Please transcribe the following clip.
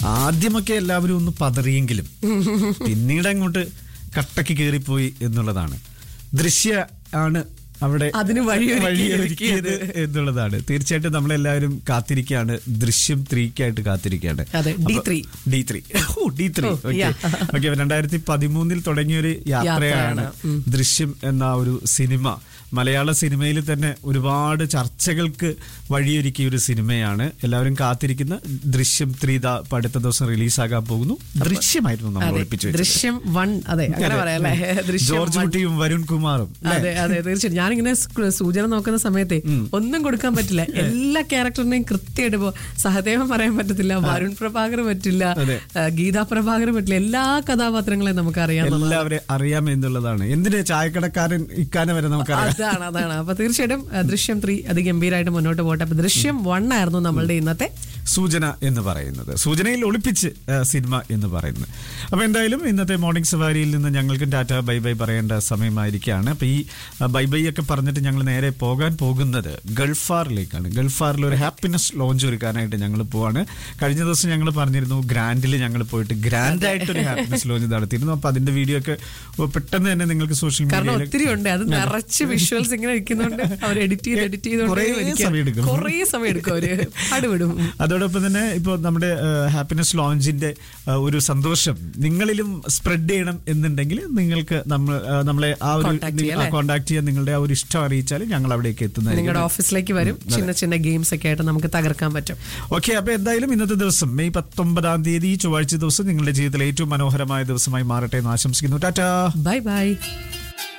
ആദ്യമൊക്കെ എല്ലാവരും ഒന്ന് പതറിയെങ്കിലും പിന്നീട് അങ്ങോട്ട് കട്ടക്ക് കയറിപ്പോയി എന്നുള്ളതാണ് ദൃശ്യ ആണ് അവിടെ അതിന് വഴിയൊരുക്കി- വഴിയൊരുക്കിയത് എന്നുള്ളതാണ് തീർച്ചയായിട്ടും നമ്മളെല്ലാവരും കാത്തിരിക്കുകയാണ് ദൃശ്യം ത്രീക്കായിട്ട് കാത്തിരിക്കുകയാണ് അതെ, D3. ഡി ത്രീ ഓ ഡി ത്രീ ഓ, ഓക്കെ yeah. ഓക്കെ രണ്ടായിരത്തി പതിമൂന്നിൽ തുടങ്ങിയൊരു യാത്രയാണ് യാത്രയാണ്. ദൃശ്യം എന്ന ഒരു സിനിമ മലയാള സിനിമയിൽ തന്നെ ഒരുപാട് ചർച്ചകൾക്ക് വഴിയൊരുക്കിയ ഒരു സിനിമയാണ് എല്ലാവരും കാത്തിരിക്കുന്ന ദൃശ്യം ത്രീ ദ ഇപ്പൊ അടുത്ത ദിവസം റിലീസാകാൻ പോകുന്നു ദൃശ്യമായിരുന്നു നമ്മൾ അതെ ഒളിപ്പിച്ചു വെച്ചത്. ദൃശ്യം വൺ അതെ അങ്ങനെ അതെ. പറയാം അല്ലേ ദൃശ്യം ജോർജ് one. കുട്ടിയും വരുൺ കുമാറും അല്ലേ? അതെ അതെ തീർച്ചയായും ഞാനിങ്ങനെ സ്കു- സൂചന നോക്കുന്ന സമയത്തെ ഒന്നും കൊടുക്കാൻ പറ്റില്ല എല്ലാ ക്യാരക്ടറിനെയും കൃത്യമായിട്ട് ഇപ്പോ സഹദേവൻ പറയാൻ പറ്റത്തില്ല വരുൺ പ്രഭാകർ പറ്റില്ല അതെ. ആ, ഗീതാ പ്രഭാകർ പറ്റില്ല എല്ലാ കഥാപാത്രങ്ങളെയും നമുക്ക് അറിയാം എല്ലാവരെയും അറിയാം എന്നുള്ളതാണ് എന്തിന് ചായക്കടക്കാരൻ ഇക്കാനെ വരെ നമുക്കറിയാം അതാണ് അതാണ് അപ്പൊ തീർച്ചയായിട്ടും ആ, ദൃശ്യം ത്രീ അതിഗംഭീരമായിട്ട് മുന്നോട്ട് പോട്ടെ അപ്പൊ ദൃശ്യം വൺ ആയിരുന്നു നമ്മളുടെ ഇന്നത്തെ സൂചന എന്ന് പറയുന്നത് സൂചനയിൽ ഒളിപ്പിച്ച് ആ, സിനിമ എന്ന് പറയുന്നത് അപ്പൊ എന്തായാലും ഇന്നത്തെ മോർണിംഗ് സവാരിയിൽ നിന്ന് ഞങ്ങൾക്ക് ടാറ്റ ബൈ ബൈ പറയേണ്ട സമയമായിരിക്കുകയാണ് അപ്പൊ ഈ ആ, ബൈ ബൈ ഒക്കെ പറഞ്ഞിട്ട് ഞങ്ങൾ നേരെ പോകാൻ പോകുന്നത് ഗൾഫാറിലേക്കാണ് ഗൾഫാറിൽ ഒരു ഹാപ്പിനെസ് ലോഞ്ച് ഒരുക്കാനായിട്ട് ഞങ്ങൾ പോവാണ് കഴിഞ്ഞ ദിവസം ഞങ്ങൾ പറഞ്ഞിരുന്നു ഗ്രാൻഡിൽ ഞങ്ങൾ പോയിട്ട് ഗ്രാൻഡ് ആയിട്ട് ഒരു ഹാപ്പിനെസ് ലോഞ്ച് നടത്തിയിരുന്നു അപ്പൊ അതിന്റെ വീഡിയോ ഒക്കെ പെട്ടെന്ന് തന്നെ നിങ്ങൾക്ക് സോഷ്യൽ കാരണം മീഡിയയിൽ ഒത്തിരി ഉണ്ട് അത് നിറച്ച് വിഷ്വൽസ് ഇങ്ങനെ ഇരിക്കുന്നുണ്ട് അവർ എഡിറ്റ് ചെയ്ത് എഡിറ്റ് കുറേ സമയം എടുക്കും. കുറേ സമയം എടുക്കും അവര് പാടുവിടും അതോടൊപ്പം തന്നെ ഇപ്പോൾ നമ്മുടെ ഹാപ്പിനെസ് ലോഞ്ചിന്റെ ആ, ഒരു സന്തോഷം നിങ്ങളിലും സ്പ്രെഡ് ചെയ്യണം എന്നുണ്ടെങ്കിൽ നിങ്ങൾക്ക് നമ്മൾ ആ, നമ്മളെ ആ ഒരു Contact ചെയ്യാം, അല്ലേ? കോൺടാക്ട് ചെയ്യാൻ നിങ്ങളുടെ ആ ഒരു ഇഷ്ടം അറിയിച്ചാൽ ഞങ്ങൾ അവിടേക്ക് നിങ്ങളുടെ എത്തുന്നതായിരിക്കും ഓഫീസിലേക്ക് വരും ചിന്ന ചിന്ന ഗെയിംസ് ഒക്കെ ആയിട്ട് നമുക്ക് തകർക്കാൻ പറ്റും ഓക്കെ അപ്പൊ എന്തായാലും ഇന്നത്തെ ദിവസം മെയ് പത്തൊമ്പതാം തീയതി ചൊവ്വാഴ്ച ദിവസം നിങ്ങളുടെ ജീവിതത്തിലെ ഏറ്റവും മനോഹരമായ ദിവസമായി മാറട്ടെ എന്ന് ആശംസിക്കുന്നു ടാറ്റാ ബൈ ബൈ